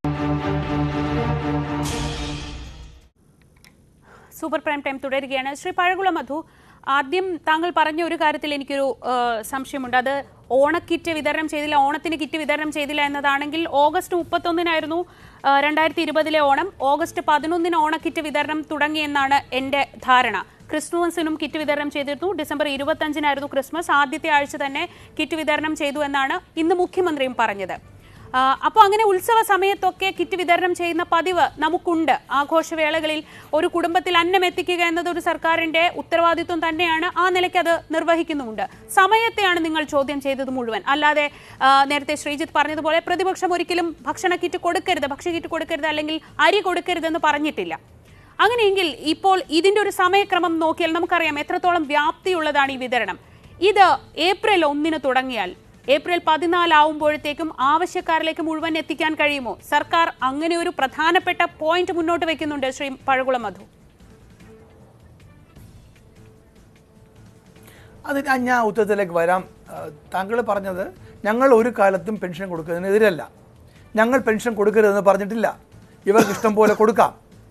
Super prime time തുടരുകയാണ് ശ്രീ പഴകുളം മധു ആദ്യം താങ്കൾ പറഞ്ഞ ഒരു കാര്യത്തിൽ എനിക്കൊരു ആ, സംശയമുണ്ട് അത് ഓണക്കിറ്റ് വിതരണം ചെയ്തില്ല ഓണത്തിന് കിറ്റ് വിതരണം ചെയ്തില്ല എന്നതാണെങ്കിൽ ഓഗസ്റ്റ് മുപ്പത്തൊന്നിനായിരുന്നു രണ്ടായിരത്തി ഇരുപതിലെ ഓണം ഓഗസ്റ്റ് പതിനൊന്നിന് ഓണക്കിറ്റ് വിതരണം തുടങ്ങിയെന്നാണ് എൻ്റെ ധാരണ ക്രിസ്മസിനും കിറ്റ് വിതരണം ചെയ്തിരുന്നു ഡിസംബർ ഇരുപത്തഞ്ചിനായിരുന്നു ക്രിസ്മസ് ആദ്യത്തെ ആഴ്ച തന്നെ കിറ്റ് വിതരണം ചെയ്തു എന്നാണ് ഇന്ന് മുഖ്യമന്ത്രിയും പറഞ്ഞത് അപ്പോൾ അങ്ങനെ ഉത്സവ സമയത്തൊക്കെ കിറ്റ് വിതരണം ചെയ്യുന്ന പതിവ് നമുക്കുണ്ട് ആഘോഷവേളകളിൽ ഒരു കുടുംബത്തിൽ അന്നം എത്തിക്കുക എന്നത് ഒരു സർക്കാരിന്റെ ഉത്തരവാദിത്വം തന്നെയാണ് ആ നിലയ്ക്ക് അത് നിർവഹിക്കുന്നുമുണ്ട് സമയത്തെയാണ് നിങ്ങൾ ചോദ്യം ചെയ്തത് മുഴുവൻ അല്ലാതെ ആ, നേരത്തെ ശ്രീജിത്ത് പറഞ്ഞതുപോലെ പ്രതിപക്ഷം ഒരിക്കലും ഭക്ഷണ കിറ്റ് കൊടുക്കരുത് ഭക്ഷ്യ കിറ്റ് കൊടുക്കരുത് അല്ലെങ്കിൽ അരി കൊടുക്കരുതെന്ന് പറഞ്ഞിട്ടില്ല അങ്ങനെയെങ്കിൽ ഇപ്പോൾ ഇതിന്റെ ഒരു സമയക്രമം നോക്കിയാൽ നമുക്കറിയാം എത്രത്തോളം വ്യാപ്തിയുള്ളതാണ് ഈ വിതരണം ഇത് ഏപ്രിൽ ഒന്നിന് തുടങ്ങിയാൽ ഏപ്രിൽ പതിനാലാവുമ്പോഴത്തേക്കും ആവശ്യക്കാരിലേക്ക് മുഴുവൻ എത്തിക്കാൻ കഴിയുമോ സർക്കാർ അങ്ങനെ ഒരു പ്രധാനപ്പെട്ട പോയിന്റ് മുന്നോട്ട് വെക്കുന്നുണ്ട് ശ്രീ പഴകുളം മധു അത് ഞാൻ ഞാൻ ഉത്തരത്തിലേക്ക് വരാം താങ്കൾ പറഞ്ഞത് ഞങ്ങൾ ഒരു കാലത്തും പെൻഷൻ കൊടുക്കുന്നതിനെതിരല്ല ഞങ്ങൾ പെൻഷൻ കൊടുക്കരുതെന്ന് പറഞ്ഞിട്ടില്ല ഇവർക്ക് ഇഷ്ടം പോലെ കൊടുക്കാം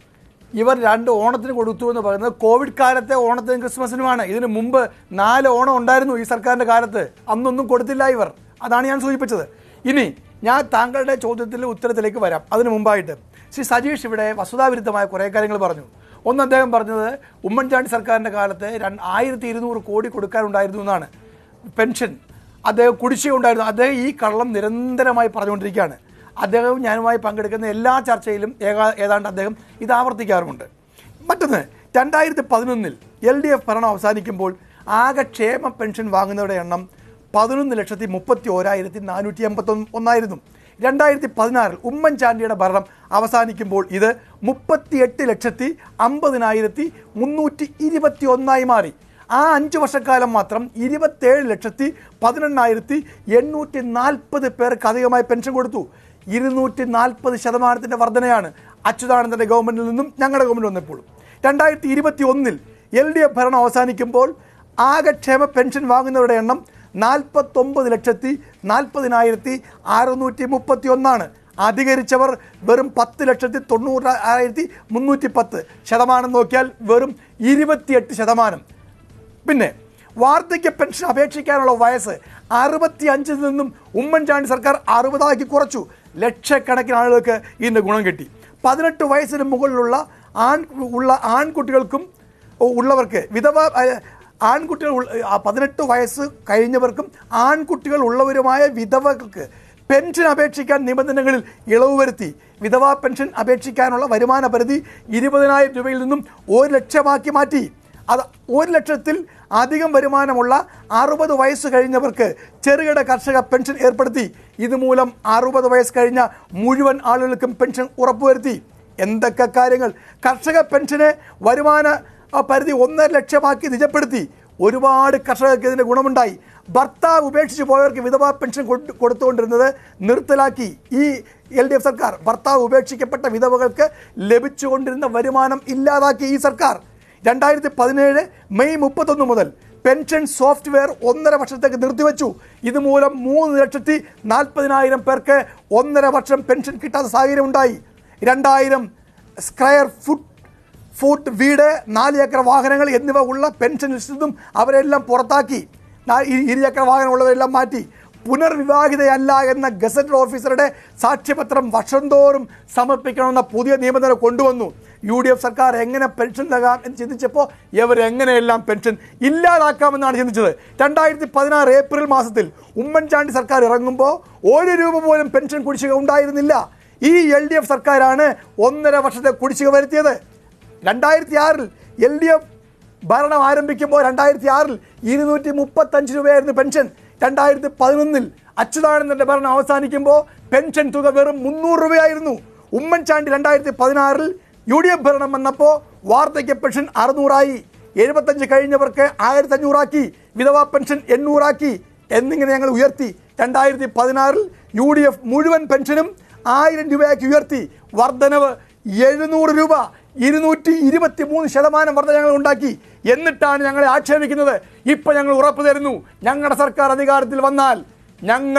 ഇവർ രണ്ട് ഓണത്തിന് കൊടുത്തു എന്ന് പറയുന്നത് കോവിഡ് കാലത്തെ ഓണത്തിനും ക്രിസ്മസിനുമാണ് ഇതിന് മുമ്പ് നാല് ഓണം ഉണ്ടായിരുന്നു ഈ സർക്കാരിൻ്റെ കാലത്ത് അന്നൊന്നും കൊടുത്തില്ല ഇവർ അതാണ് ഞാൻ സൂചിപ്പിച്ചത് ഇനി ഞാൻ താങ്കളുടെ ചോദ്യത്തിൻ്റെ ഉത്തരത്തിലേക്ക് വരാം അതിനു മുമ്പായിട്ട് ശ്രീ സജീഷ് ഇവിടെ വസ്തുതാവിരുദ്ധമായ കുറേ കാര്യങ്ങൾ പറഞ്ഞു ഒന്ന് അദ്ദേഹം പറഞ്ഞത് ഉമ്മൻചാണ്ടി സർക്കാരിൻ്റെ കാലത്ത് രണ്ട് ആയിരത്തി ഇരുന്നൂറ് കോടി കൊടുക്കാനുണ്ടായിരുന്നു എന്നാണ് പെൻഷൻ അദ്ദേഹം കുടിശ്ശിക ഉണ്ടായിരുന്നു അദ്ദേഹം ഈ കള്ളം നിരന്തരമായി പറഞ്ഞുകൊണ്ടിരിക്കുകയാണ് അദ്ദേഹവും ഞാനുമായി പങ്കെടുക്കുന്ന എല്ലാ ചർച്ചയിലും ഏകാ ഏതാണ്ട് അദ്ദേഹം ഇത് ആവർത്തിക്കാറുമുണ്ട് മറ്റൊന്ന് രണ്ടായിരത്തി പതിനൊന്നിൽ എൽ ഡി എഫ് ഭരണം അവസാനിക്കുമ്പോൾ ആകെ ക്ഷേമ പെൻഷൻ വാങ്ങുന്നവരുടെ എണ്ണം പതിനൊന്ന് ലക്ഷത്തി മുപ്പത്തി ഓരായിരത്തി നാനൂറ്റി എൺപത്തൊന്ന് ഒന്നായിരുന്നു രണ്ടായിരത്തി പതിനാറിൽ ഉമ്മൻചാണ്ടിയുടെ ഭരണം അവസാനിക്കുമ്പോൾ ഇത് മുപ്പത്തിയെട്ട് ലക്ഷത്തി അമ്പതിനായിരത്തി മുന്നൂറ്റി ഇരുപത്തി ഒന്നായി മാറി ആ അഞ്ച് വർഷക്കാലം മാത്രം ഇരുപത്തേഴ് ലക്ഷത്തി പതിനെണ്ണായിരത്തി എണ്ണൂറ്റി നാൽപ്പത് പേർക്ക് അധികമായി പെൻഷൻ കൊടുത്തു ഇരുന്നൂറ്റി നാൽപ്പത് ശതമാനത്തിൻ്റെ വർധനയാണ് അച്യുതാനന്ദൻ്റെ ഗവൺമെൻറ്റിൽ നിന്നും ഞങ്ങളുടെ ഗവൺമെൻറ് വന്നപ്പോഴും രണ്ടായിരത്തി ഇരുപത്തി ഒന്നിൽ എൽ ഡി എഫ് ഭരണം അവസാനിക്കുമ്പോൾ ആകെ ക്ഷേമ പെൻഷൻ വാങ്ങുന്നവരുടെ എണ്ണം നാൽപ്പത്തൊമ്പത് ലക്ഷത്തി നാൽപ്പതിനായിരത്തി അറുന്നൂറ്റി മുപ്പത്തി ഒന്നാണ് അധികരിച്ചവർ വെറും പത്ത് ലക്ഷത്തി തൊണ്ണൂറായിരത്തി മുന്നൂറ്റി പത്ത് ശതമാനം നോക്കിയാൽ വെറും ഇരുപത്തിയെട്ട് ശതമാനം പിന്നെ വാർദ്ധക്യ പെൻഷൻ അപേക്ഷിക്കാനുള്ള വയസ്സ് അറുപത്തി അഞ്ചിൽ നിന്നും ഉമ്മൻചാണ്ടി സർക്കാർ അറുപതാക്കി കുറച്ചു ലക്ഷക്കണക്കിന് ആളുകൾക്ക് ഇതിൻ്റെ ഗുണം കിട്ടി പതിനെട്ട് വയസ്സിന് മുകളിലുള്ള ആൺ ഉള്ള ആൺകുട്ടികൾക്കും ഉള്ളവർക്ക് വിധവ അഹ്, ആൺകുട്ടികൾ ഉള്ള- ആ പതിനെട്ട് വയസ്സ് കഴിഞ്ഞവർക്കും ആൺകുട്ടികൾ ഉള്ളവരുമായ വിധവകൾക്ക് പെൻഷൻ അപേക്ഷിക്കാൻ നിബന്ധനകളിൽ ഇളവ് വരുത്തി വിധവാ പെൻഷൻ അപേക്ഷിക്കാനുള്ള വരുമാന പരിധി ഇരുപതിനായിരം രൂപയിൽ നിന്നും ഒരു ലക്ഷമാക്കി മാറ്റി അത് ഒരു ലക്ഷത്തിൽ അധികം വരുമാനമുള്ള അറുപത് വയസ്സ് കഴിഞ്ഞവർക്ക് ചെറുകിട കർഷക പെൻഷൻ ഏർപ്പെടുത്തി ഇതുമൂലം അറുപത് വയസ്സ് കഴിഞ്ഞ മുഴുവൻ ആളുകൾക്കും പെൻഷൻ ഉറപ്പുവരുത്തി എന്തൊക്കെ കാര്യങ്ങൾ കർഷക പെൻഷന് വരുമാന ആ, പരിധി ഒന്നര ലക്ഷമാക്കി നിജപ്പെടുത്തി ഒരുപാട് കർഷകർക്ക് ഇതിൻ്റെ ഗുണമുണ്ടായി ഭർത്താവ് ഉപേക്ഷിച്ച് പോയവർക്ക് വിധവാ പെൻഷൻ കൊടു- കൊടുത്തുകൊണ്ടിരുന്നത് നിർത്തലാക്കി ഈ എൽ ഡി എഫ് സർക്കാർ ഭർത്താവ് ഉപേക്ഷിക്കപ്പെട്ട വിധവകൾക്ക് ലഭിച്ചുകൊണ്ടിരുന്ന വരുമാനം ഇല്ലാതാക്കി ഈ സർക്കാർ രണ്ടായിരത്തി പതിനേഴ് മെയ് മുപ്പത്തൊന്ന് മുതൽ പെൻഷൻ സോഫ്റ്റ്വെയർ ഒന്നര വർഷത്തേക്ക് നിർത്തിവെച്ചു ഇതുമൂലം മൂന്ന് ലക്ഷത്തി നാൽപ്പതിനായിരം പേർക്ക് ഒന്നര വർഷം പെൻഷൻ കിട്ടാത്ത സാഹചര്യം ഉണ്ടായി രണ്ടായിരം സ്ക്വയർ ഫുട്ട് ഫുട്ട് വീട് നാല് ഏക്കർ വാഹനങ്ങൾ എന്നിവ ഉള്ള പെൻഷൻ ലിസ്റ്റിൽ നിന്നും അവരെല്ലാം പുറത്താക്കി നാ- ഇ- ഇരുചക്ര വാഹനം ഉള്ളവരെല്ലാം മാറ്റി പുനർവിവാഹിതയല്ല എന്ന ഗസറ്റഡ് ഓഫീസറുടെ സാക്ഷ്യപത്രം വർഷം തോറും സമർപ്പിക്കണമെന്ന പുതിയ നിബന്ധന കൊണ്ടുവന്നു യു ഡി എഫ് സർക്കാർ എങ്ങനെ പെൻഷൻ നൽകാം എന്ന് ചിന്തിച്ചപ്പോൾ ഇവർ എങ്ങനെയെല്ലാം പെൻഷൻ ഇല്ലാതാക്കാമെന്നാണ് ചിന്തിച്ചത് രണ്ടായിരത്തി പതിനാറ് ഏപ്രിൽ മാസത്തിൽ ഉമ്മൻചാണ്ടി സർക്കാർ ഇറങ്ങുമ്പോൾ ഒരു രൂപ പോലും പെൻഷൻ കുടിശ്ശിക ഉണ്ടായിരുന്നില്ല ഈ എൽ ഡി എഫ് സർക്കാരാണ് ഒന്നര വർഷത്തെ കുടിശ്ശിക വരുത്തിയത് രണ്ടായിരത്തി ആറിൽ എൽ ഡി എഫ് ഭരണം ആരംഭിക്കുമ്പോൾ രണ്ടായിരത്തി ആറിൽ ഇരുന്നൂറ്റി മുപ്പത്തഞ്ച് രൂപയായിരുന്നു പെൻഷൻ രണ്ടായിരത്തി പതിനൊന്നിൽ അച്യുതാനന്ദന്റെ ഭരണം അവസാനിക്കുമ്പോൾ പെൻഷൻ തുക വെറും മുന്നൂറ് രൂപയായിരുന്നു ഉമ്മൻചാണ്ടി രണ്ടായിരത്തി പതിനാറിൽ യു ഡി എഫ് ഭരണം വന്നപ്പോൾ വാർദ്ധക്യ പെൻഷൻ അറുന്നൂറായി എഴുപത്തഞ്ച് കഴിഞ്ഞവർക്ക് ആയിരത്തി അഞ്ഞൂറാക്കി വിധവാ പെൻഷൻ എണ്ണൂറാക്കി എന്നിങ്ങനെ ഞങ്ങൾ ഉയർത്തി രണ്ടായിരത്തി പതിനാറിൽ യു ഡി എഫ് മുഴുവൻ പെൻഷനും ആയിരം രൂപയാക്കി ഉയർത്തി വർധനവ് എഴുന്നൂറ് രൂപ ഇരുന്നൂറ്റി ഇരുപത്തി മൂന്ന് ശതമാനം വർധന ഞങ്ങൾ ഉണ്ടാക്കി എന്നിട്ടാണ് ഞങ്ങളെ ആക്ഷേപിക്കുന്നത് ഇപ്പൊ ഞങ്ങൾ ഉറപ്പു തരുന്നു ഞങ്ങളുടെ സർക്കാർ അധികാരത്തിൽ വന്നാൽ ഞങ്ങൾ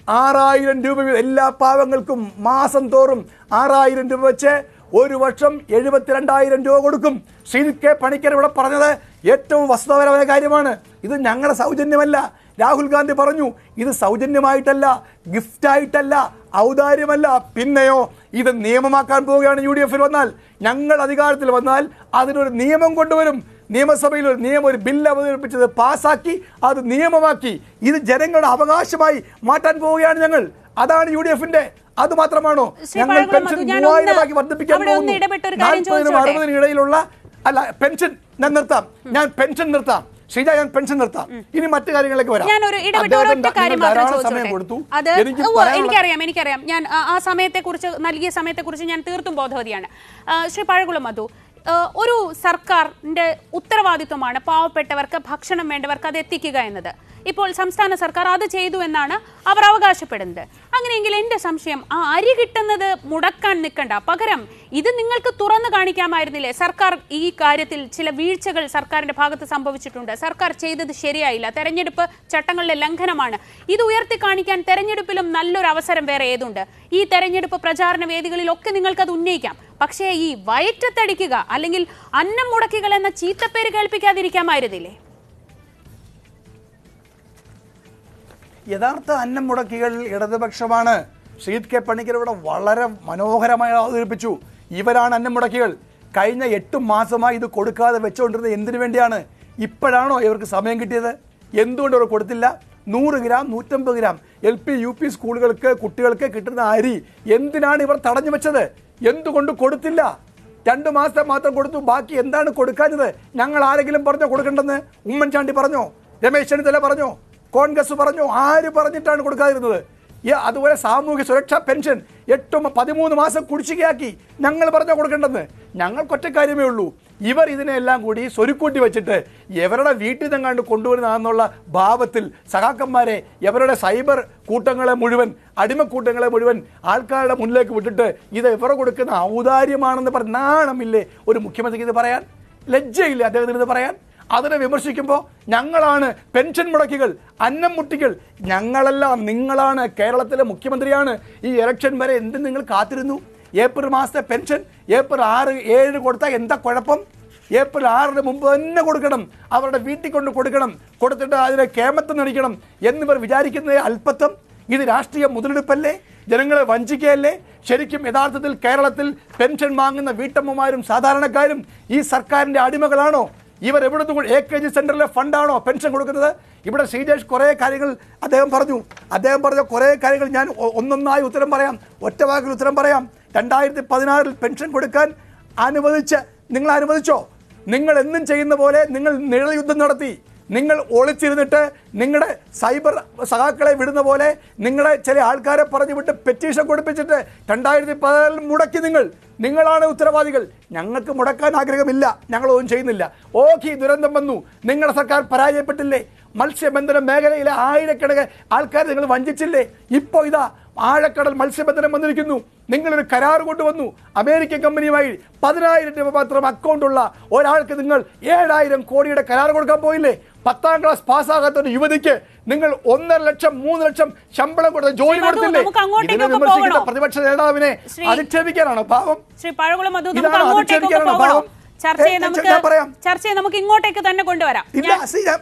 ആറായിരം രൂപ വീതം എല്ലാ പാവങ്ങൾക്കും മാസം തോറും ആറായിരം രൂപ വെച്ച് ഒരു വർഷം എഴുപത്തിരണ്ടായിരം രൂപ കൊടുക്കും ശ്രീ കെ പണിക്കർ ഇവിടെ പറഞ്ഞത് ഏറ്റവും വസ്തുതാപരമായ കാര്യമാണ് ഇത് ഞങ്ങളുടെ സൗജന്യമല്ല രാഹുൽ ഗാന്ധി പറഞ്ഞു ഇത് സൗജന്യമായിട്ടല്ല ഗിഫ്റ്റായിട്ടല്ല ഔദാര്യമല്ല പിന്നെയോ ഇത് നിയമമാക്കാൻ പോവുകയാണ് യു ഡി എഫിൽ വന്നാൽ ഞങ്ങൾ അധികാരത്തിൽ വന്നാൽ അതിനൊരു നിയമം കൊണ്ടുവരും നിയമസഭയിൽ ഒരു നിയമം ഒരു ബില്ല് അവതരിപ്പിച്ചത് പാസാക്കി അത് നിയമമാക്കി ഇത് ജനങ്ങളുടെ അവകാശമായി മാറ്റാൻ പോവുകയാണ് ഞങ്ങൾ അതാണ് യു ഡി എഫിന്റെ അത് മാത്രമാണോ ശ്രീ ഞങ്ങൾ പഴകുളം പെൻഷൻ മധു, ഞാൻ മൂവായിരമാക്കി ഒന്ന് വർദ്ധിപ്പിക്കാൻ അവിടെ ഒന്ന് പോകുന്നു ഇടപെട്ട് ഒരു കാര്യം നാൽപ്പതിനും ചോദിച്ചോട്ടെ? അറുപതിനും ഇടയിലുള്ള അല്ല പെൻഷൻ ഞാൻ നിർത്താം ഞാൻ പെൻഷൻ നിർത്താം ശ്രീജ ഞാൻ പെൻഷൻ നിർത്താം ഇനി മറ്റു കാര്യങ്ങളിലേക്ക് വരാം ഞാൻ ഒരു ഇടപെട്ട അദ്ദേഹത്തിന് ഒരൊറ്റ കാര്യം നിങ്ങൾ മാത്രം ധാരാളം സമയം ചോദിച്ചോട്ടെ കൊടുത്തു അത് എനിക്ക് ഉവ്വ് പറയാനുള്ള- എനിക്കറിയാം എനിക്കറിയാം ഞാൻ ആ- ആ സമയത്തെക്കുറിച്ച് നൽകിയ സമയത്തെക്കുറിച്ച് ഞാൻ തീർത്തും ബോധവതിയാണ് ആ, ശ്രീ പഴകുളം മധു ആ, ഒരു സർക്കാരിന്റെ ഉത്തരവാദിത്വമാണ് പാവപ്പെട്ടവർക്ക് ഭക്ഷണം വേണ്ടവർക്ക് അത് എത്തിക്കുക എന്നത് ഇപ്പോൾ സംസ്ഥാന സർക്കാർ അത് ചെയ്തു എന്നാണ് അവർ അവകാശപ്പെടുന്നത് അങ്ങനെയെങ്കിൽ എന്റെ സംശയം ആ അരി കിട്ടുന്നത് മുടക്കാൻ നിൽക്കണ്ട പകരം ഇത് നിങ്ങൾക്ക് തുറന്നു കാണിക്കാമായിരുന്നില്ലേ സർക്കാർ ഈ കാര്യത്തിൽ ചില വീഴ്ചകൾ സർക്കാരിന്റെ ഭാഗത്ത് സംഭവിച്ചിട്ടുണ്ട് സർക്കാർ ചെയ്തത് ശരിയായില്ല തെരഞ്ഞെടുപ്പ് ചട്ടങ്ങളുടെ ലംഘനമാണ് ഇത് ഉയർത്തി കാണിക്കാൻ തെരഞ്ഞെടുപ്പിലും നല്ലൊരു അവസരം വേറെ ഏതുണ്ട് ഈ തെരഞ്ഞെടുപ്പ് പ്രചാരണ വേദികളിലൊക്കെ നിങ്ങൾക്കത് ഉന്നയിക്കാം പക്ഷേ ഈ വയറ്റത്തടിക്കുക അല്ലെങ്കിൽ അന്നം മുടക്കികൾ എന്ന ചീത്തപ്പേര് കേൾപ്പിക്കാതിരിക്കാമായിരുന്നില്ലേ യഥാർത്ഥ അന്നം മുടക്കികൾ ഇടതുപക്ഷമാണ് ശ്രീത് കെ പണിക്കർ ഇവിടെ വളരെ മനോഹരമായി അവതരിപ്പിച്ചു ഇവരാണ് അന്നം മുടക്കികൾ കഴിഞ്ഞ എട്ട് മാസമായി ഇത് കൊടുക്കാതെ വെച്ചുകൊണ്ടിരുന്നത് എന്തിനു വേണ്ടിയാണ് ഇപ്പോഴാണോ ഇവർക്ക് സമയം കിട്ടിയത് എന്തുകൊണ്ട് ഇവർ കൊടുത്തില്ല നൂറ് ഗ്രാം നൂറ്റമ്പത് gram L P U P സ്കൂളുകൾക്ക് കുട്ടികൾക്ക് കിട്ടുന്ന അരി എന്തിനാണ് ഇവർ തടഞ്ഞു വെച്ചത് എന്തുകൊണ്ട് കൊടുത്തില്ല രണ്ടു മാസത്തെ മാത്രം കൊടുത്തു ബാക്കി എന്താണ് കൊടുക്കാഞ്ഞത് ഞങ്ങൾ ആരെങ്കിലും പറഞ്ഞോ കൊടുക്കണ്ടെന്ന് ഉമ്മൻചാണ്ടി പറഞ്ഞോ രമേശ് ചെന്നിത്തല പറഞ്ഞോ കോൺഗ്രസ് പറഞ്ഞു ആര് പറഞ്ഞിട്ടാണ് കൊടുക്കാതിരുന്നത് ഈ അതുപോലെ സാമൂഹ്യ സുരക്ഷാ പെൻഷൻ എട്ടും പതിമൂന്ന് മാസം കുടിശ്ശികയാക്കി ഞങ്ങൾ പറഞ്ഞ കൊടുക്കേണ്ടെന്ന് ഞങ്ങൾക്ക് കാര്യമേ ഉള്ളൂ ഇവർ ഇതിനെല്ലാം കൂടി സ്വരുക്കൂട്ടി വെച്ചിട്ട് ഇവരുടെ വീട്ടിൽ നിന്നെങ്ങാണ്ട് കൊണ്ടുവരുന്നതെന്നുള്ള ഭാവത്തിൽ സഹാക്കന്മാരെ ഇവരുടെ സൈബർ കൂട്ടങ്ങളെ മുഴുവൻ അടിമക്കൂട്ടങ്ങളെ മുഴുവൻ ആൾക്കാരുടെ മുന്നിലേക്ക് വിട്ടിട്ട് ഇത് ഇവർ കൊടുക്കുന്ന ഔദാര്യമാണെന്ന് പറഞ്ഞ നാണമില്ലേ ഒരു മുഖ്യമന്ത്രിക്ക് ഇത് പറയാൻ ലജ്ജയില്ലേ അദ്ദേഹത്തിന് ഇത് പറയാൻ അതിനെ വിമർശിക്കുമ്പോൾ ഞങ്ങളാണ് പെൻഷൻ മുടക്കികൾ അന്നം മുട്ടികൾ ഞങ്ങളല്ല നിങ്ങളാണ് കേരളത്തിലെ മുഖ്യമന്ത്രിയാണ് ഈ ഇലക്ഷൻ വരെ എന്ത് നിങ്ങൾ കാത്തിരുന്നു ഏപ്രിൽ മാസത്തെ പെൻഷൻ ഏപ്രിൽ ആറ് ഏഴ് കൊടുത്താൽ എന്താ കുഴപ്പം ഏപ്രിൽ ആറിന് മുമ്പ് തന്നെ കൊടുക്കണം അവരുടെ വീട്ടിൽ കൊണ്ട് കൊടുക്കണം കൊടുത്തിട്ട് അതിനെ കേമത്തം നടിക്കണം എന്നിവർ വിചാരിക്കുന്നത് അല്പത്വം ഇത് രാഷ്ട്രീയ മുതലെടുപ്പല്ലേ ജനങ്ങളെ വഞ്ചിക്കുകയല്ലേ ശരിക്കും യഥാർത്ഥത്തിൽ കേരളത്തിൽ പെൻഷൻ വാങ്ങുന്ന വീട്ടമ്മമാരും സാധാരണക്കാരും ഈ സർക്കാരിന്റെ അടിമകളാണോ ഇവർ എവിടുന്ന് കൊ- എ കെ ജി സെന്ററിലെ ഫണ്ടാണോ പെൻഷൻ കൊടുക്കുന്നത് ഇവിടെ ശ്രീജേഷ് കുറേ കാര്യങ്ങൾ അദ്ദേഹം പറഞ്ഞു അദ്ദേഹം പറഞ്ഞ കുറേ കാര്യങ്ങൾ ഞാൻ ഒ- ഒന്നൊന്നായി ഉത്തരം പറയാം ഒറ്റ വാക്കിൽ ഉത്തരം പറയാം രണ്ടായിരത്തി പതിനാറിൽ പെൻഷൻ കൊടുക്കാൻ അനുവദിച്ച് നിങ്ങൾ അനുവദിച്ചോ നിങ്ങൾ എന്നും ചെയ്യുന്ന പോലെ നിങ്ങൾ നിഴൽ യുദ്ധം നടത്തി നിങ്ങൾ ഒളിച്ചിരുന്നിട്ട് നിങ്ങളുടെ സൈബർ സഹാക്കളെ വിടുന്ന പോലെ നിങ്ങളെ ചില ആൾക്കാരെ പറഞ്ഞു വിട്ട് പെറ്റീഷൻ കൊടുപ്പിച്ചിട്ട് രണ്ടായിരത്തി പതിനാലിൽ മുടക്കി നിങ്ങൾ നിങ്ങളാണ് ഉത്തരവാദികൾ ഞങ്ങൾക്ക് മുടക്കാൻ ആഗ്രഹമില്ല ഞങ്ങളൊന്നും ചെയ്യുന്നില്ല ഓക്കെ ദുരന്തം വന്നു നിങ്ങളുടെ സർക്കാർ പരാജയപ്പെട്ടില്ലേ മത്സ്യബന്ധന മേഖലയിലെ ആയിരക്കണക്കിന് ആൾക്കാരെ നിങ്ങൾ വഞ്ചിച്ചില്ലേ ഇപ്പോൾ ഇതാ ആഴക്കടൽ മത്സ്യബന്ധനം വന്നിരിക്കുന്നു നിങ്ങളൊരു കരാർ കൊണ്ടുവന്നു അമേരിക്കൻ കമ്പനിയുമായി പതിനായിരം രൂപ മാത്രം അക്കൗണ്ടുള്ള ഒരാൾക്ക് നിങ്ങൾ ഏഴായിരം കോടിയുടെ കരാർ കൊടുക്കാൻ പോയില്ലേ പത്താം ക്ലാസ് പാസ്സാകാത്ത ഒരു യുവതിക്ക് നിങ്ങൾ ഒന്നര ലക്ഷം മൂന്ന് ലക്ഷം ശമ്പളം കൊടുത്ത ജോലി ശ്രീ മധു, കൊടുത്തില്ലേ നമുക്ക് അങ്ങോട്ടേക്കൊക്കെ ഇതിനെ വിമർശിക്കുന്ന പോകണോ? പ്രതിപക്ഷ നേതാവിനെ ശ്രീ- അധിക്ഷേപിക്കാനാണോ പാവം ശ്രീ പഴകുളം മധു നമുക്ക് ഇതാണ് അങ്ങോട്ടേക്കൊക്കെ അധിക്ഷേപിക്കാനാണോ പോകണം ഭാവം? ചർച്ചയെ ഏ, നമുക്ക് ഞാൻ പറയാം. ചർച്ചയെ നമുക്ക് ഇങ്ങോട്ടേക്ക് തന്നെ കൊണ്ടുവരാം ഇല്ല ശ്രീ ഞാൻ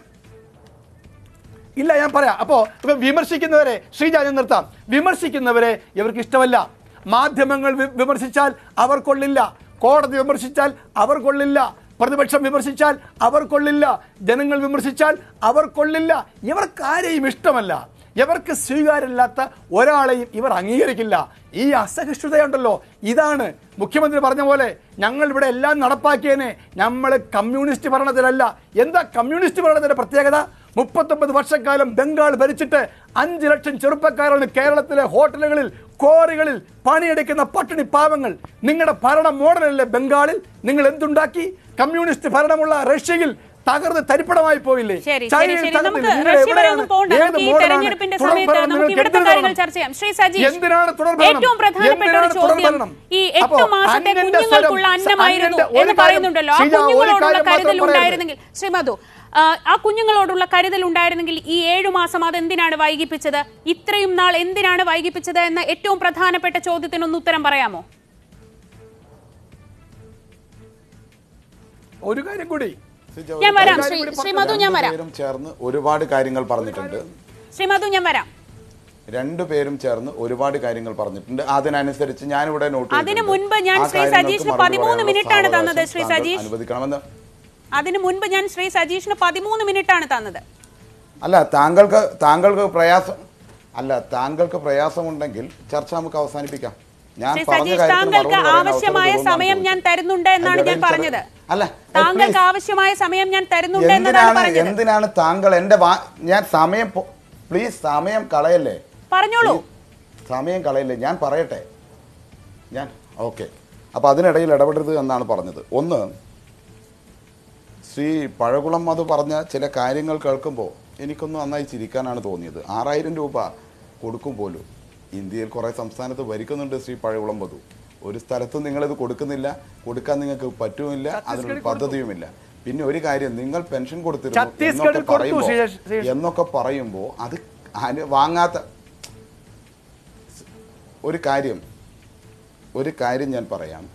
ഇല്ല ഞാൻ പറയാം അപ്പോ ഇപ്പൊ വിമർശിക്കുന്നവരെ ശ്രീജ ഞാൻ നിർത്താം വിമർശിക്കുന്നവരെ ഇവർക്ക് ഇഷ്ടമല്ല മാധ്യമങ്ങൾ വി- വിമർശിച്ചാൽ അവർ കൊള്ളില്ല കോടതി വിമർശിച്ചാൽ അവർ കൊള്ളില്ല പ്രതിപക്ഷം വിമർശിച്ചാൽ അവർ കൊള്ളില്ല ജനങ്ങൾ വിമർശിച്ചാൽ അവർ കൊള്ളില്ല ഇവർക്ക് ആരെയും ഇഷ്ടമല്ല ഇവർക്ക് സ്വീകാര്യമില്ലാത്ത ഒരാളെയും ഇവർ അംഗീകരിക്കില്ല ഈ അസഹിഷ്ണുതയുണ്ടല്ലോ ഇതാണ് മുഖ്യമന്ത്രി പറഞ്ഞ പോലെ ഞങ്ങൾ ഇവിടെ എല്ലാം നടപ്പാക്കിയേനെ നമ്മൾ കമ്മ്യൂണിസ്റ്റ് ഭരണത്തിലല്ല എന്താ കമ്മ്യൂണിസ്റ്റ് ഭരണത്തിന്റെ പ്രത്യേകത മുപ്പത്തൊമ്പത് വർഷക്കാലം ബംഗാൾ ഭരിച്ചിട്ട് അഞ്ച് ലക്ഷം ചെറുപ്പക്കാരാണ് കേരളത്തിലെ ഹോട്ടലുകളിൽ കോറികളിൽ പണിയെടുക്കുന്ന പട്ടിണി പാവങ്ങൾ നിങ്ങളുടെ ഭരണ മോഡലല്ലേ ബംഗാളിൽ നിങ്ങൾ എന്തുണ്ടാക്കി കമ്മ്യൂണിസ്റ്റ് ഭരണമുള്ള റഷ്യയിൽ തകർന്ന് തരിപ്പണമായി പോയില്ലേ ശരി ശരി ചൈനയിൽ ശരി തകർന്ന് നമുക്ക് നിങ്ങൾ റഷ്യ വരെ എവിടെയാണ്? ഒന്നും പോകണ്ട ഏത് നമുക്ക് ഈ മോഡലാണ് തെരഞ്ഞെടുപ്പിന്റെ തുടർ സമയത്ത് ഭരണം നമുക്ക് നിങ്ങൾക്ക് ഇവിടുത്തെ എന്തിനു കാര്യങ്ങൾ വേണം? ചർച്ച ചെയ്യാം ശ്രീ സജീഷ് എന്തിനാണ് തുടർ ഭരണം? ഏറ്റവും പ്രധാനപ്പെട്ട ഒരു എന്തിനാണ് തുടർ ചോദ്യം ഭരണം? ഈ എട്ട് അപ്പോ മാസത്തെ അന്യന്റെ കുഞ്ഞുങ്ങൾക്കുള്ള സ്വരം- അന്നമായിരുന്നു അന്യന്റെ ഒരു എന്ന് കാര്യം- പറയുന്നുണ്ടല്ലോ ആ ശ്രീജ, ഒരു കുഞ്ഞുങ്ങളോടുള്ള കാര്യം മാത്രം കരുതൽ പറയരുത്. ഉണ്ടായിരുന്നെങ്കിൽ ശ്രീ മധു ആ, ആ കുഞ്ഞുങ്ങളോടുള്ള കരുതൽ ഉണ്ടായിരുന്നെങ്കിൽ ഈ ഏഴു മാസം അതെന്തിനാണ് വൈകിപ്പിച്ചത് ഇത്രയും നാൾ എന്തിനാണ് വൈകിപ്പിച്ചത് എന്ന ഏറ്റവും പ്രധാനപ്പെട്ട ചോദ്യത്തിനൊന്ന് ഉത്തരം പറയാമോ ഒരു കാര്യം കൂടി ഞാൻ വരാം ഒരു ശ്രീ കാര്യം കൂടി ശ്രീ മധു ഞാൻ വരാം രണ്ടുപേരും ചേർന്ന് ഒരുപാട് കാര്യങ്ങൾ പറഞ്ഞിട്ടുണ്ട് ശ്രീ മധു ഞാൻ വരാം രണ്ടുപേരും ചേർന്ന് ഒരുപാട് കാര്യങ്ങൾ പറഞ്ഞിട്ടുണ്ട് അതിനനുസരിച്ച് ഞാനിവിടെ നോട്ട് അതിന് ചെയ്തിട്ടുണ്ട്. മുൻപ് ഞാൻ ആ ശ്രീ കാര്യങ്ങൾക്ക് സജീഷിന് മറുപടി 13 പറയാനുള്ള മിനിറ്റാണ് സാവകാശം തന്നത്, ശ്രീ താങ്കൾ സജീഷ്. അനുവദിക്കണമെന്ന് അതിനു മുൻപ് ഞാൻ ശ്രീ സജീഷിന് പതിമൂന്ന് മിനിറ്റാണ് തന്നത് അല്ല താങ്കൾക്ക് താങ്കൾക്ക് പ്രയാസം അല്ല താങ്കൾക്ക് പ്രയാസമുണ്ടെങ്കിൽ ചർച്ച നമുക്ക് അവസാനിപ്പിക്കാം ഞാൻ ശ്രീ പറഞ്ഞ സജീഷ് കാര്യത്തിന് താങ്കൾക്ക് മറുപടി പറയാൻ അവസരം ആവശ്യമായ തരുമെന്നാണ് സമയം ഞാൻ ചോദിച്ചത്. തരുന്നുണ്ട് എന്നാണ് ഞാൻ അതിനിടയിൽ പറഞ്ഞത് ചെറു- അല്ല ഏ, താങ്കൾക്ക് please. ആവശ്യമായ സമയം ഞാൻ തരുന്നുണ്ട് എന്നതാണ് എന്തിനാണ് പറഞ്ഞത് എന്തിനാണ് താങ്കൾ എന്റെ വാ- ഞാൻ സമയം പ്ലീസ് സമയം കളയല്ലേ പറഞ്ഞോളൂ ഈ സമയം കളയില്ലേ ഞാൻ പറയട്ടെ ഞാൻ ഓക്കെ അപ്പോൾ അതിനിടയിൽ ഇടപെടരുത് എന്നാണ് പറഞ്ഞത് ഒന്ന് ശ്രീ പഴകുളം അത് പറഞ്ഞ ചില കാര്യങ്ങൾ കേൾക്കുമ്പോൾ എനിക്കൊന്ന് നന്നായി ചിരിക്കാനാണ് തോന്നിയത് ആറായിരം രൂപ കൊടുക്കും പോലും ഇന്ത്യയിൽ കുറേ സംസ്ഥാനത്ത് ഭരിക്കുന്നുണ്ട് ശ്രീ പഴകുളം വധു ഒരു സ്ഥലത്തും നിങ്ങളിത് കൊടുക്കുന്നില്ല കൊടുക്കാൻ നിങ്ങൾക്ക് പറ്റുമില്ല അതിനൊരു പദ്ധതിയുമില്ല പിന്നെ ഒരു കാര്യം നിങ്ങൾ പെൻഷൻ കൊടുത്തിരുന്നു ഛത്തീസ്ഗഡിൽ എന്നൊക്കെ കൊടുത്തു, പറയുമ്പോൾ ശ്രീ- ശ്രീ- എന്നൊക്കെ പറയുമ്പോൾ അത് അനു- വാങ്ങാത്ത ഒരു കാര്യം ഒരു കാര്യം ഞാൻ പറയാം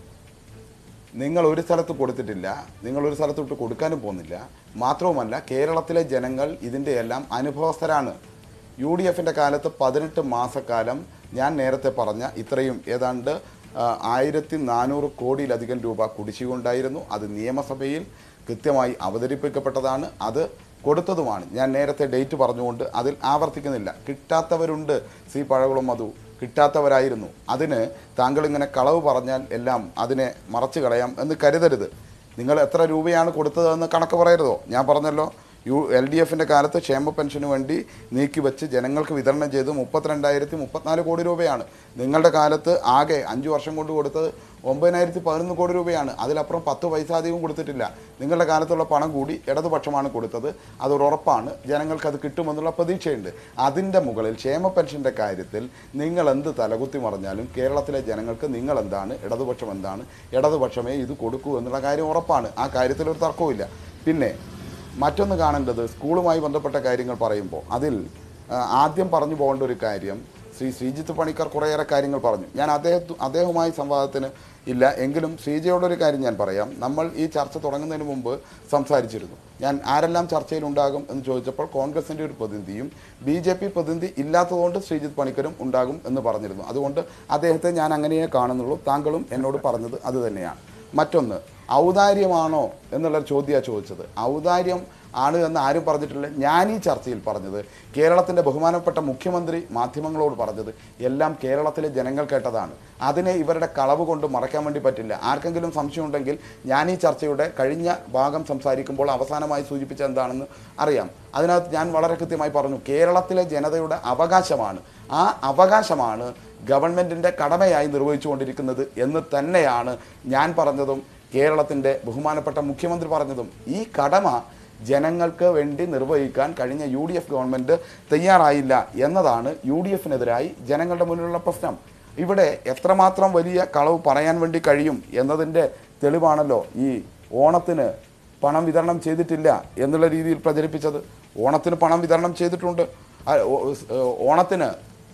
നിങ്ങൾ ഒരു സ്ഥലത്ത് കൊടുത്തിട്ടില്ല നിങ്ങൾ ഒരു സ്ഥലത്തോട്ട് കൊടുക്കാനും പോകുന്നില്ല മാത്രവുമല്ല കേരളത്തിലെ ജനങ്ങൾ ഇതിൻ്റെ എല്ലാം അനുഭവസ്ഥരാണ് യു ഡി എഫിൻ്റെ കാലത്ത് പതിനെട്ട് മാസക്കാലം ഞാൻ നേരത്തെ പറഞ്ഞ ഇത്രയും ഏതാണ്ട് ആ, ആയിരത്തി നാനൂറ് കോടിയിലധികം രൂപ കുടിശ്ശികയുണ്ടായിരുന്നു അത് നിയമസഭയിൽ കൃത്യമായി അവതരിപ്പിക്കപ്പെട്ടതാണ് അത് കൊടുത്തതുമാണ് ഞാൻ നേരത്തെ ഡേറ്റ് പറഞ്ഞുകൊണ്ട് അതിൽ ആവർത്തിക്കുന്നില്ല കിട്ടാത്തവരുണ്ട് സി പഴകുളം മധു കിട്ടാത്തവരായിരുന്നു അതിന് താങ്കൾ ഇങ്ങനെ കളവ് പറഞ്ഞാൽ എല്ലാം അതിനെ മറച്ചു കളയാം എന്ന് കരുതരുത് നിങ്ങൾ എത്ര രൂപയാണ് കൊടുത്തതെന്ന് കണക്ക് പറയരുതോ ഞാൻ പറഞ്ഞല്ലോ യു എൽ ഡി എഫിൻ്റെ കാലത്ത് ക്ഷേമ പെൻഷന് വേണ്ടി നീക്കിവെച്ച് ജനങ്ങൾക്ക് വിതരണം ചെയ്ത് മുപ്പത്തിരണ്ടായിരത്തി മുപ്പത്തിനാല് കോടി രൂപയാണ് നിങ്ങളുടെ കാലത്ത് ആകെ അഞ്ച് വർഷം കൊണ്ട് കൊടുത്തത് ഒമ്പതിനായിരത്തി പതിനൊന്ന് കോടി രൂപയാണ് അതിലപ്പുറം പത്ത് പൈസ അധികം കൊടുത്തിട്ടില്ല നിങ്ങളുടെ കാലത്തുള്ള പണം കൂടി ഇടതുപക്ഷമാണ് കൊടുത്തത് അതൊരു ഉറപ്പാണ് ജനങ്ങൾക്ക് അത് കിട്ടുമെന്നുള്ള പ്രതീക്ഷയുണ്ട് അതിൻ്റെ മുകളിൽ ക്ഷേമ പെൻഷൻ്റെ കാര്യത്തിൽ നിങ്ങൾ എന്ത് തലകുത്തി മറിഞ്ഞാലും കേരളത്തിലെ ജനങ്ങൾക്ക് നിങ്ങൾ എന്താണ് ഇടതുപക്ഷം എന്താണ് ഇടതുപക്ഷമേ ഇത് കൊടുക്കൂ എന്നുള്ള കാര്യം ഉറപ്പാണ് ആ കാര്യത്തിൽ ഒരു തർക്കവുമില്ല പിന്നെ മറ്റൊന്ന് കാണേണ്ടത് സ്കൂളുമായി ബന്ധപ്പെട്ട കാര്യങ്ങൾ പറയുമ്പോൾ അതിൽ ആ, ആദ്യം പറഞ്ഞു പോകേണ്ട ഒരു കാര്യം ശ്രീ ശ്രീജിത്ത് പണിക്കർ കുറേയേറെ കാര്യങ്ങൾ പറഞ്ഞു ഞാൻ അദ്ദേഹത്തു അദ്ദേഹവുമായി സംവാദത്തിന് ഇല്ല എങ്കിലും ശ്രീജയോടൊരു കാര്യം ഞാൻ പറയാം നമ്മൾ ഈ ചർച്ച തുടങ്ങുന്നതിന് മുമ്പ് സംസാരിച്ചിരുന്നു ഞാൻ ആരെല്ലാം ചർച്ചയിലുണ്ടാകും എന്ന് ചോദിച്ചപ്പോൾ കോൺഗ്രസിൻ്റെ ഒരു പ്രതിനിധിയും ബി ജെ പി പ്രതിനിധി ഇല്ലാത്തതുകൊണ്ട് ശ്രീജിത്ത് പണിക്കരും ഉണ്ടാകും എന്ന് പറഞ്ഞിരുന്നു അതുകൊണ്ട് അദ്ദേഹത്തെ ഞാൻ അങ്ങനെയേ കാണുന്നുള്ളൂ താങ്കളും എന്നോട് പറഞ്ഞത് അത് തന്നെയാണ് മറ്റൊന്ന് ഔദാര്യമാണോ എന്നുള്ള ചോദ്യമാണ് ചോദിച്ചത് ഔദാര്യം ആണ് എന്ന് ആരും പറഞ്ഞിട്ടില്ല ഞാൻ ഈ ചർച്ചയിൽ പറഞ്ഞത് കേരളത്തിൻ്റെ ബഹുമാനപ്പെട്ട മുഖ്യമന്ത്രി മാധ്യമങ്ങളോട് പറഞ്ഞത് എല്ലാം കേരളത്തിലെ ജനങ്ങൾ കേട്ടതാണ് അതിനെ ഇവരുടെ കളവ് കൊണ്ട് മറയ്ക്കാൻ വേണ്ടി പറ്റില്ല ആർക്കെങ്കിലും സംശയമുണ്ടെങ്കിൽ ഞാൻ ഈ ചർച്ചയുടെ കഴിഞ്ഞ ഭാഗം സംസാരിക്കുമ്പോൾ അവസാനമായി സൂചിപ്പിച്ച എന്താണെന്ന് അറിയാം അതിനകത്ത് ഞാൻ വളരെ കൃത്യമായി പറഞ്ഞു കേരളത്തിലെ ജനതയുടെ അവകാശമാണ് ആ അവകാശമാണ് ഗവൺമെൻറ്റിൻ്റെ കടമയായി നിർവഹിച്ചുകൊണ്ടിരിക്കുന്നത് എന്ന് തന്നെയാണ് ഞാൻ പറഞ്ഞതും കേരളത്തിൻ്റെ ബഹുമാനപ്പെട്ട മുഖ്യമന്ത്രി പറഞ്ഞതും ഈ കടമ ജനങ്ങൾക്ക് വേണ്ടി നിർവഹിക്കാൻ കഴിഞ്ഞ യു ഡി എഫ് ഗവൺമെൻറ് തയ്യാറായില്ല എന്നതാണ് യു ഡി എഫിനെതിരായി ജനങ്ങളുടെ മുന്നിലുള്ള പ്രശ്നം ഇവിടെ എത്രമാത്രം വലിയ കളവ് പറയാൻ വേണ്ടി കഴിയും എന്നതിൻ്റെ തെളിവാണല്ലോ ഈ ഓണത്തിന് പണം വിതരണം ചെയ്തിട്ടില്ല എന്നുള്ള രീതിയിൽ പ്രചരിപ്പിച്ചത് ഓണത്തിന് പണം വിതരണം ചെയ്തിട്ടുണ്ട് ആ, ഓ- ഏഹ് ഓണത്തിന്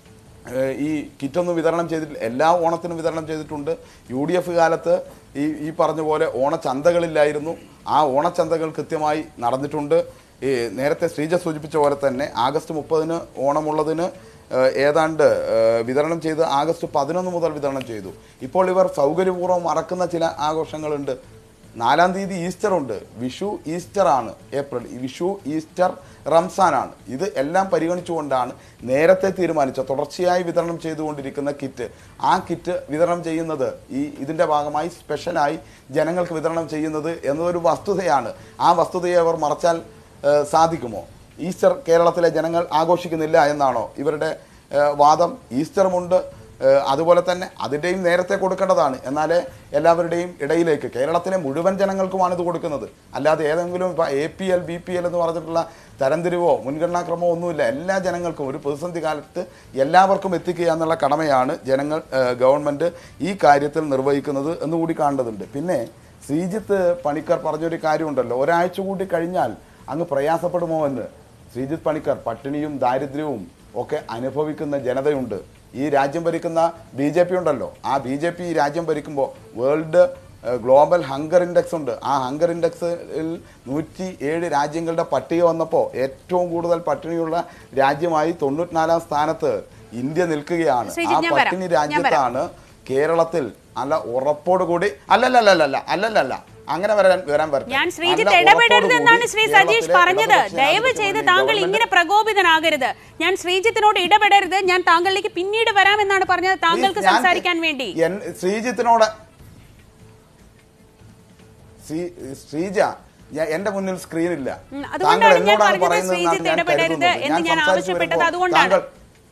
ഏഹ് ഈ കിറ്റൊന്നും വിതരണം ചെയ്തിട്ടില്ല എല്ലാ ഓണത്തിനും വിതരണം ചെയ്തിട്ടുണ്ട് യു ഡി എഫ് കാലത്ത് ഈ ഈ പറഞ്ഞ പോലെ ഓണച്ചന്തകളില്ലായിരുന്നു ആ ഓണച്ചന്തകൾ കൃത്യമായി നടന്നിട്ടുണ്ട് ഈ നേരത്തെ ശ്രീജ സൂചിപ്പിച്ച പോലെ തന്നെ ആഗസ്റ്റ് മുപ്പതിന് ഓണമുള്ളതിന് ഏഹ് ഏതാണ്ട് ഏഹ് വിതരണം ചെയ്ത് ആഗസ്റ്റ് പതിനൊന്ന് മുതൽ വിതരണം ചെയ്തു ഇപ്പോൾ ഇവർ സൗകര്യപൂർവ്വം മറക്കുന്ന ചില ആഘോഷങ്ങളുണ്ട് നാലാം തീയതി ഈസ്റ്റർ ഉണ്ട് വിഷു ഈസ്റ്റർ ആണ് ഏപ്രിൽ വിഷു ഈസ്റ്റർ റംസാനാണ് ഇത് എല്ലാം പരിഗണിച്ചുകൊണ്ടാണ് നേരത്തെ തീരുമാനിച്ച തുടർച്ചയായി വിതരണം ചെയ്തുകൊണ്ടിരിക്കുന്ന കിറ്റ് ആ കിറ്റ് വിതരണം ചെയ്യുന്നത് ഈ ഇതിൻ്റെ ഭാഗമായി സ്പെഷ്യലായി ജനങ്ങൾക്ക് വിതരണം ചെയ്യുന്നത് എന്നതൊരു വസ്തുതയാണ് ആ വസ്തുതയെ അവർ മറച്ചാൽ ഏഹ്, സാധിക്കുമോ ഈസ്റ്റർ കേരളത്തിലെ ജനങ്ങൾ ആഘോഷിക്കുന്നില്ല എന്നാണോ ഇവരുടെ ഏഹ്, വാദം ഈസ്റ്ററുമുണ്ട് ഏഹ് അതുപോലെ തന്നെ അതിൻ്റെയും നേരത്തെ കൊടുക്കേണ്ടതാണ് എന്നാലേ എല്ലാവരുടെയും ഇടയിലേക്ക് കേരളത്തിലെ മുഴുവൻ ജനങ്ങൾക്കുമാണ് ഇത് കൊടുക്കുന്നത് അല്ലാതെ ഏതെങ്കിലും ഇപ്പം A P L B P L എന്ന് പറഞ്ഞിട്ടുള്ള തരംതിരിവോ മുൻഗണനാക്രമോ ഒന്നുമില്ല എല്ലാ ജനങ്ങൾക്കും ഒരു പ്രതിസന്ധി കാലത്ത് എല്ലാവർക്കും എത്തിക്കുക എന്നുള്ള കടമയാണ് ജനങ്ങൾ ഏഹ് ഗവൺമെൻറ് ഈ കാര്യത്തിൽ നിർവഹിക്കുന്നത് എന്നുകൂടി കാണേണ്ടതുണ്ട് പിന്നെ ശ്രീജിത്ത് പണിക്കർ പറഞ്ഞൊരു കാര്യമുണ്ടല്ലോ ഒരാഴ്ച കൂടി കഴിഞ്ഞാൽ അങ്ങ് പ്രയാസപ്പെടുമോ എന്ന് ശ്രീജിത്ത് പണിക്കർ പട്ടിണിയും ദാരിദ്ര്യവും ഒക്കെ അനുഭവിക്കുന്ന ജനതയുണ്ട് ഈ രാജ്യം ഭരിക്കുന്ന ബി ജെ പി ഉണ്ടല്ലോ ആ ബി ജെ പി ഈ രാജ്യം ഭരിക്കുമ്പോൾ വേൾഡ് ഏഹ്, ഗ്ലോബൽ ഹങ്കർ ഇൻഡെക്സ് ഉണ്ട് ആ ഹങ്കർ ഇൻഡെക്സിൽ നൂറ്റി ഏഴ് രാജ്യങ്ങളുടെ പട്ടിക വന്നപ്പോൾ ഏറ്റവും കൂടുതൽ പട്ടിണിയുള്ള രാജ്യമായി തൊണ്ണൂറ്റിനാലാം സ്ഥാനത്ത് ഇന്ത്യ നിൽക്കുകയാണ് ആ ശ്രീജിത്ത്, ഞാൻ വരാം. പട്ടിണി ഞാൻ വരാം. രാജ്യത്താണ് കേരളത്തിൽ നല്ല ഉറപ്പോട് കൂടി അല്ലല്ലല്ലല്ല അല്ലല്ലല്ല അങ്ങനെ വരാൻ വരാൻ പറ്റില്ല ഞാൻ നല്ല ശ്രീജിത്ത് ഉറപ്പോട് ഇടപെടരുത് എന്നാണ് കൂടി ശ്രീ സജീഷ് കേരളത്തിലെ പറഞ്ഞത് ഇടതുപക്ഷ ദയവ് ജനാധിപത്യ ചെയ്ത് മുന്നണി താങ്കൾ ഗവൺമെന്റ് ഇങ്ങനെ പ്രകോപിതനാകരുത് ഞാൻ ശ്രീജിത്തിനോട് ഇടപെടരുത് ഞാൻ താങ്കളിലേക്ക് പിന്നീട് വരാമെന്നാണ് പറഞ്ഞത് താങ്കൾക്ക് ഞാൻ- സംസാരിക്കാൻ വേണ്ടി എൻ- ശ്രീജിത്തിനോട് ശ്രീ- ശ്രീജ ഞാൻ- എന്റെ മുന്നിൽ സ്ക്രീൻ ഇല്ല ഉം, അതുകൊണ്ടാണ് ഞാൻ എന്നോടാണ് പറഞ്ഞത് പറയുന്നതെന്നാണ് ശ്രീജിത്ത് ഞാൻ ഇടപെടരുത് കരുതുന്നത്. എന്ന് ഞാൻ സംസാരിച്ച് ആവശ്യപ്പെട്ടത് വരുമ്പോൾ അതുകൊണ്ടാണ്. താങ്കൾ-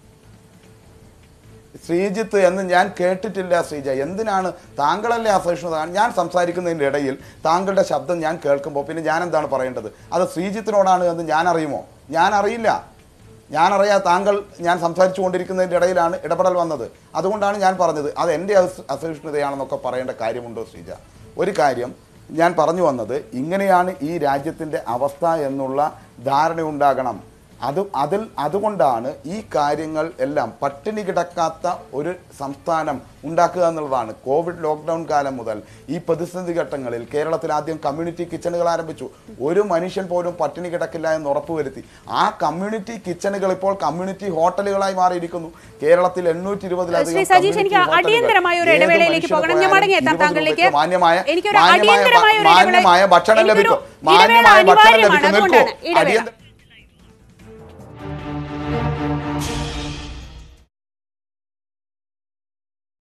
ശ്രീജിത്ത് എന്ന് ഞാൻ കേട്ടിട്ടില്ല ശ്രീജ എന്തിനാണ് താങ്കളല്ലേ അസഹിഷ്ണുത ഞാൻ സംസാരിക്കുന്നതിൻ്റെ ഇടയിൽ താങ്കളുടെ ശബ്ദം ഞാൻ കേൾക്കുമ്പോൾ പിന്നെ ഞാൻ എന്താണ് പറയേണ്ടത് അത് ശ്രീജിത്തിനോടാണ് എന്ന് ഞാൻ അറിയുമോ ഞാൻ അറിയില്ല ഞാൻ അറിയാ താങ്കൾ ഞാൻ സംസാരിച്ചു കൊണ്ടിരിക്കുന്നതിൻ്റെ ഇടയിലാണ് ഇടപെടൽ വന്നത് അതുകൊണ്ടാണ് ഞാൻ പറഞ്ഞത് അത് എൻ്റെ അസ- അസഹിഷ്ണുതയാണെന്നൊക്കെ പറയേണ്ട കാര്യമുണ്ടോ ശ്രീജ ഒരു കാര്യം ഞാൻ പറഞ്ഞു വന്നത് ഇങ്ങനെയാണ് ഈ രാജ്യത്തിൻ്റെ അവസ്ഥ എന്നുള്ള ധാരണ ഉണ്ടാകണം അത് അതിൽ അതുകൊണ്ടാണ് ഈ കാര്യങ്ങൾ എല്ലാം പട്ടിണി കിടക്കാത്ത ഒരു സംസ്ഥാനം ഉണ്ടാക്കുക എന്നുള്ളതാണ് കോവിഡ് ലോക്ക്ഡൗൺ കാലം മുതൽ ഈ പ്രതിസന്ധി ഘട്ടങ്ങളിൽ കേരളത്തിൽ ആദ്യം കമ്മ്യൂണിറ്റി കിച്ചണുകൾ ആരംഭിച്ചു ഒരു മനുഷ്യൻ പോലും പട്ടിണി കിടക്കില്ല എന്ന് ഉറപ്പുവരുത്തി ആ കമ്മ്യൂണിറ്റി കിച്ചണുകൾ ഇപ്പോൾ കമ്മ്യൂണിറ്റി ഹോട്ടലുകളായി മാറിയിരിക്കുന്നു കേരളത്തിൽ എണ്ണൂറ്റി ശ്രീ സജീഷ്, എനിക്ക് അടിയന്തരമായ ഒരു ഇടവേളയിലേക്ക് പോകണം. ഞാൻ മടങ്ങിയെത്താം താങ്കളിലേക്ക്. മാന്യമായ എനിക്കൊരു മാന്യമായ അടിയന്തരമായ ഒരു ഇടവേള- മാന്യമായ ഭക്ഷണം എനിക്കൊരു ലഭിക്കും ഇടവേള മാന്യമായ ഭക്ഷണം അനിവാര്യമാണ്. ലഭിക്കും നിൽക്കൂ അതുകൊണ്ടാണ് ഇടവേള. അടിയന്തര